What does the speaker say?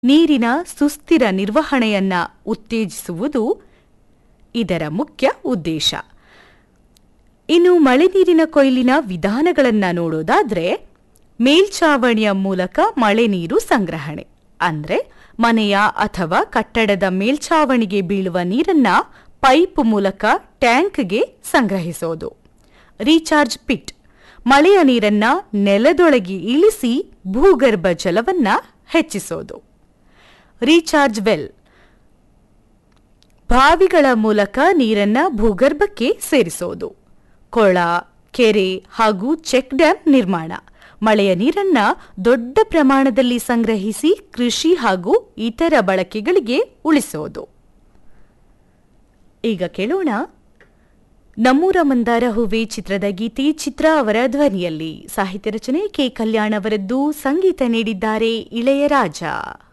ನೀರಿನ ಸುಸ್ಥಿರ ನಿರ್ವಹಣೆಯನ್ನ ಉತ್ತೇಜಿಸುವುದು ಇದರ ಮುಖ್ಯ ಉದ್ದೇಶ ಇನ್ನು ಮಳೆ ನೀರಿನ ಕೊಯ್ಲಿನ ವಿಧಾನಗಳನ್ನ ನೋಡೋದಾದ್ರೆ ಮೇಲ್ಛಾವಣಿಯ ಮೂಲಕ ಮಳೆ ನೀರು ಸಂಗ್ರಹಣೆ ಅಂದ್ರೆ ಮನೆಯ ಅಥವಾ ಕಟ್ಟಡದ ಮೇಲ್ಛಾವಣಿಗೆ ಬೀಳುವ ನೀರನ್ನ ಪೈಪ್ ಮೂಲಕ ಟ್ಯಾಂಕ್ಗೆ ಸಂಗ್ರಹಿಸೋದು ರೀಚಾರ್ಜ್ ಪಿಟ್ ಮಳೆಯ ನೀರನ್ನ ನೆಲದೊಳಗೆ ಇಳಿಸಿ ಭೂಗರ್ಭ ಜಲವನ್ನ ಹೆಚ್ಚಿಸೋದು ರೀಚಾರ್ಜ್ ವೆಲ್ ಬಾವಿಗಳ ಮೂಲಕ ನೀರನ್ನ ಭೂಗರ್ಭಕ್ಕೆ ಸೇರಿಸೋದು ಕೊಳ ಕೆರೆ ಹಾಗೂ ಚೆಕ್ ಡ್ಯಾಂ ನಿರ್ಮಾಣ ಮಳೆಯ ನೀರನ್ನ ದೊಡ್ಡ ಪ್ರಮಾಣದಲ್ಲಿ ಸಂಗ್ರಹಿಸಿ ಕೃಷಿ ಹಾಗೂ ಇತರ ಬಳಕೆಗಳಿಗೆ ಉಳಿಸೋದು ಈಗ ಕೇಳೋಣ ನಮ್ಮೂರ ಮಂದಾರ ಹೂವೆ ಚಿತ್ರದ ಗೀತೆ ಚಿತ್ರ ಅವರ ಧ್ವನಿಯಲ್ಲಿ ಸಾಹಿತ್ಯ ರಚನೆ ಕೆ ಕಲ್ಯಾಣ್ ಅವರದ್ದು ಸಂಗೀತ ನೀಡಿದ್ದಾರೆ ಇಳೆಯರಾಜ